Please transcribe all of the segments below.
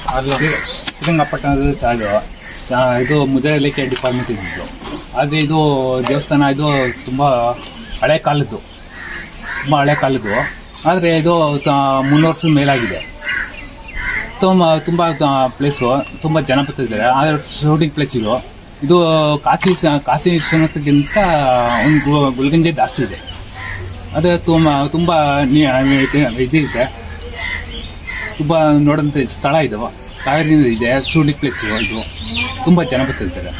ಅಲ್ಲಿ ಶ್ರೀರಂಗಪಟ್ಟಣದ ಚಾರ್ಜ್ ಇದು ಮುಜರೆ ಇಲಾಖೆ ಡಿಪಾರ್ಟ್ಮೆಂಟ್ ಇದ್ದಿದ್ದು ಆದರೆ ಇದು ದೇವಸ್ಥಾನ ಇದು ತುಂಬ ಹಳೆ ಕಾಲದ್ದು ತುಂಬ ಹಳೆ ಕಾಲದ್ದು ಆದರೆ ಇದು ತ- ಮುನ್ನೂರು ವರ್ಷದ ಮೇಲಾಗಿದೆ ತುಂಬ ತುಂಬ ಪ್ಲೇಸು ತುಂಬ ಜನಪದ ಇದ್ದಾರೆ ಆದರೆ ಶೂಟಿಂಗ್ ಪ್ಲೇಸ್ ಇದು ಇದು ಕಾಶಿ ಸ- ಕಾಶಿ ವಿಶ್ವನಾಥಕ್ಕಿಂತ ಒಂದು ಗು- ಗುಲ್ಗಂಜೆ ಜಾಸ್ತಿ ಇದೆ ಅದೇ ತುಂಬ ತುಂಬ ನೀ- ಇದಿದೆ ತುಂಬ ನೋಡೋಂಥ ಸ್ಥಳ ಇದು ಕಾವೇರಿ ನದಿ ಇದೆ ಶೂಟಿಂಗ್ ಪ್ಲೇಸ್ ಇದು ತುಂಬ ಜನ ಬರ್ತಿರ್ತಾರೆ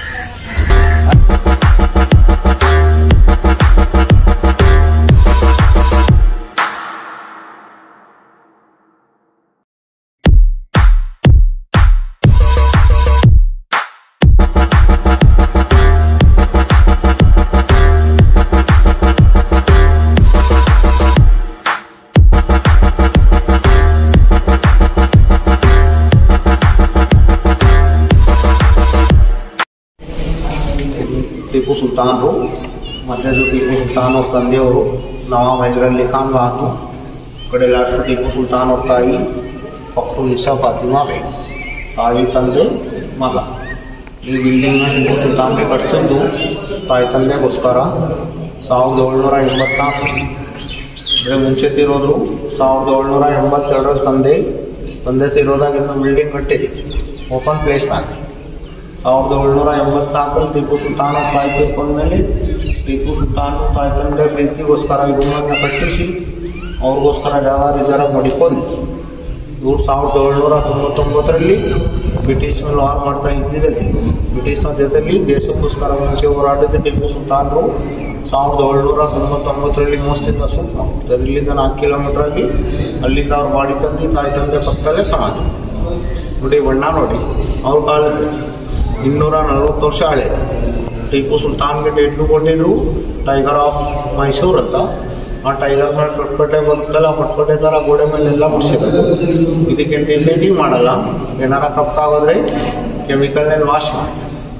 ಟಿಪ್ಪು ಸುಲ್ತಾನರು ಮಧ್ಯದ ಟಿಪ್ಪು ಸುಲ್ತಾನ್ ಅವ್ರ ತಂದೆಯವರು ನವಾಬ್ ಹೈದರಲ್ಲಿ ಖಾನ್ ಬಾನು ಕಡೆ ಲಾಸ್ಟ್ ಟಿಪ್ಪು ಸುಲ್ತಾನ್ ಅವ್ರ ತಾಯಿ ಫಕ್ರುಲ್ ನಿಸಾ ಫಾತಿಮಾ ಬೇ ತಾಯಿ ತಂದೆ ಮಗ ಈ ಬಿಲ್ಡಿಂಗ್ನ ಟಿಪ್ಪು ಸುಲ್ತಾನ್ಗೆ ಕಟ್ಟಿಸಿದ್ದು ತಾಯಿ ತಂದೆಗೋಸ್ಕರ ಸಾವಿರದ ಏಳ್ನೂರ ಎಂಬತ್ನಾಲ್ಕು ಅಂದರೆ ಮುಂಚೆ ತೀರೋದ್ರು ಸಾವಿರದ ಏಳ್ನೂರ ಎಂಬತ್ತೆರಡರ ತಂದೆ ತಂದೆ ತೀರೋದಾಗ ಇನ್ನು ಬಿಲ್ಡಿಂಗ್ ಕಟ್ಟಿದೆ ಓಪನ್ ಪ್ಲೇಸ್ನಾಗ ಸಾವಿರದ ಏಳ್ನೂರ ಎಂಬತ್ನಾಲ್ಕರಲ್ಲಿ ಟಿಪ್ಪು ಸುಲ್ತಾನ ತಾಯಿ ತೀರ್ಕೊಂಡ್ಮೇಲೆ ಟಿಪ್ಪು ಸುಲ್ತಾನ್ ತಾಯಿ ತಂದೆ ಪ್ರೀತಿಗೋಸ್ಕರ ಈ ರೂಮನ್ನ ಕಟ್ಟಿಸಿ ಅವ್ರಿಗೋಸ್ಕರ ಜಾಗ ರಿಸರ್ವ್ ಮಾಡಿಕೊಂಡಿತ್ತು ಇವ್ರು ಸಾವಿರದ ಏಳ್ನೂರ ತೊಂಬತ್ತೊಂಬತ್ತರಲ್ಲಿ ಬ್ರಿಟಿಷ್ ಮೇಲೆ ವಾರ್ ಮಾಡ್ತಾ ಇದ್ದಿದ್ದಲ್ಲಿ ಬ್ರಿಟಿಷ್ನ ಜೊತೆಲಿ ದೇಶಕ್ಕೋಸ್ಕರ ಮುಂಚೆ ಹೋರಾಡಿದ ಟಿಪ್ಪು ಸುಲ್ತಾನರು ಸಾವಿರದ ಏಳ್ನೂರ ತೊಂಬತ್ತೊಂಬತ್ತರಲ್ಲಿ ಮೋಸ್ತಿಂದ ಸುಲ್ತಾನ್ ಮಾಡ್ತಾರೆ ಇಲ್ಲಿಂದ ನಾಲ್ಕು ಕಿಲೋಮೀಟ್ರಲ್ಲಿ ಅಲ್ಲಿಂದ ಅವ್ರು ಮಾಡಿ ತಂದು ತಾಯಿ ತಂದೆ ಪಕ್ಕದಲ್ಲೇ ಸಮಾಧಿ ನೋಡಿ ಬಣ್ಣ ನೋಡಿ ಅವ್ರ ಕಾಲದ್ದು ಇನ್ನೂರ ನಲವತ್ತು ವರ್ಷ ಹಳೆ ಟಿಪ್ಪು ಸುಲ್ತಾನ್ಗೆ ಡೇಟ್ನು ಕೊಟ್ಟಿದ್ರು ಟೈಗರ್ ಆಫ್ ಮೈಸೂರು ಅಂತ ಆ ಟೈಗರ್ ಮೇಲೆ ಪಟ್ಕೋಟೆ ಬರುತ್ತಲ್ಲ ಪಟ್ಕೋಟೆ ಥರ ಗೋಡೆ ಮೇಲೆಲ್ಲ ಮುಡ್ಸಿರೋದು ಇದಕ್ಕೆ ಪೇಂಟಿಂಗ್ ಮಾಡಲ್ಲ ಏನಾರ ಕಪ್ಪಾಗೋದ್ರೆ ಕೆಮಿಕಲ್ನಲ್ಲಿ ವಾಶ್ ಮಾಡಿ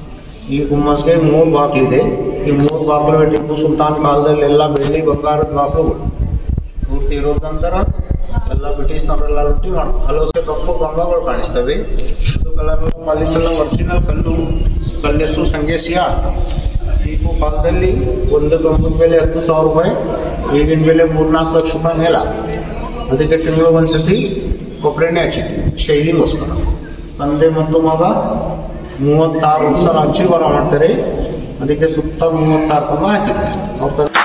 ಈ ಗುಮ್ಮಸ್ಗೆ ಮೂರು ಬಾಗಿಲಿದೆ ಈ ಮೂರು ಬಾಗಿಲು ಟಿಪ್ಪು ಸುಲ್ತಾನ್ ಕಾಲದಲ್ಲಿ ಎಲ್ಲ ಬೆಳ್ಳಿ ಬಂಗಾರದ ಬಾಗಿಲುಗಳು ಪೂರ್ತಿ ಇರೋದ ನಂತರ ಎಲ್ಲ ಬ್ರಿಟಿಷ್ನವರೆಲ್ಲ ರೊಟ್ಟಿ ಮಾಡಿ ಹಲವು ಸಲ ಕಪ್ಪು ಕಂಬಗಳು ಕಾಣಿಸ್ತವೆ ಇದು ಕಲರ್ ಪಾಲಿಸ್ ಎಲ್ಲ ಒರಿಜಿನಲ್ ಕಲ್ಲು ಕಲ್ಲೆಸರು ಸಂಗೇಸಿಯ ಟಿಪ್ಪು ಕಾಲದಲ್ಲಿ ಒಂದು ಕಂಬದ ಬೆಲೆ ಹತ್ತು ಸಾವಿರ ರೂಪಾಯಿ ಈಗಿನ ಬೆಲೆ ಮೂರ್ನಾಲ್ಕು ಲಕ್ಷ ರೂಪಾಯಿ ಮೇಲಾಗುತ್ತೆ ಅದಕ್ಕೆ ತಿಂಗಳು ಒಂದ್ಸತಿ ಕೊಬ್ಬರೆಣ್ಣೆ ಹಚ್ಚಿದ್ವಿ ಶೈಲಿಗೋಸ್ಕರ ತಂದೆ ಮತ್ತು ಮಗ ಮೂವತ್ತಾರು ವರ್ಷ ರಾಜ್ಯವರ ಮಾಡ್ತಾರೆ ಅದಕ್ಕೆ ಸುತ್ತ ಮೂವತ್ತಾರು ಕಂಬ ಹಾಕಿದ್ದಾರೆ ಅವ್ರ ತಂದೆ